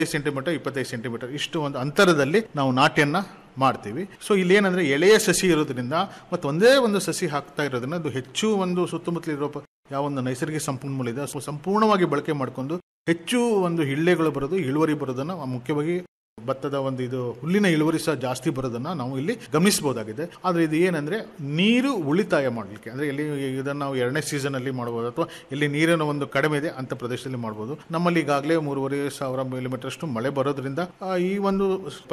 centimetre ಇಪ್ಪತ್ತೈದು centimetre ಇಷ್ಟು ಒಂದು ಅಂತರದಲ್ಲಿ ನಾವು ನಾಟ್ಯನ್ನ ಮಾಡ್ತೀವಿ ಸೊ ಇಲ್ಲಿ ಏನಂದ್ರೆ ಎಳೆಯ ಸಸಿ ಇರೋದ್ರಿಂದ ಮತ್ತು ಒಂದೇ ಒಂದು ಸಸಿ ಹಾಕ್ತಾ ಇರೋದ್ರಿಂದ ಅದು ಹೆಚ್ಚು ಒಂದು ಸುತ್ತಮುತ್ತಲಿರೋ ಪ- ಯಾವ ಒಂದು ನೈಸರ್ಗಿಕ ಸಂಪನ್ಮೂಲ ಇದೆ ಸೊ ಸಂಪೂರ್ಣವಾಗಿ ಬಳಕೆ ಮಾಡಿಕೊಂಡು ಹೆಚ್ಚು ಒಂದು ಹಿಳ್ಳೆಗಳು ಬರೋದು ಇಳುವರಿ ಬರೋದನ್ನ ಮುಖ್ಯವಾಗಿ ಭತ್ತದ ಒಂದು ಇದು ಹುಲ್ಲಿನ ಇಳುವರಿ ಸಹ ಜಾಸ್ತಿ ಬರೋದನ್ನ ನಾವು ಇಲ್ಲಿ ಗಮನಿಸಬಹುದಾಗಿದೆ ಆದ್ರೆ ಇದು ಏನಂದ್ರೆ ನೀರು ಉಳಿತಾಯ ಮಾಡಲಿಕ್ಕೆ ಅಂದ್ರೆ ಇಲ್ಲಿ ಇದನ್ನ ನಾವು ಎರಡನೇ ಸೀಸನ್ ಅಲ್ಲಿ ಮಾಡಬಹುದು ಅಥವಾ ಇಲ್ಲಿ ನೀರಿನ ಒಂದು ಕಡಿಮೆ ಇದೆ ಅಂತ ಪ್ರದೇಶದಲ್ಲಿ ಮಾಡಬಹುದು ನಮ್ಮಲ್ಲಿ ಈಗಾಗಲೇ ಮೂರುವರೆ ಸಾವಿರ ಮಿಲಿಮೀಟರ್ ಅಷ್ಟು ಮಳೆ ಬರೋದ್ರಿಂದ ಆ, ಈ ಒಂದು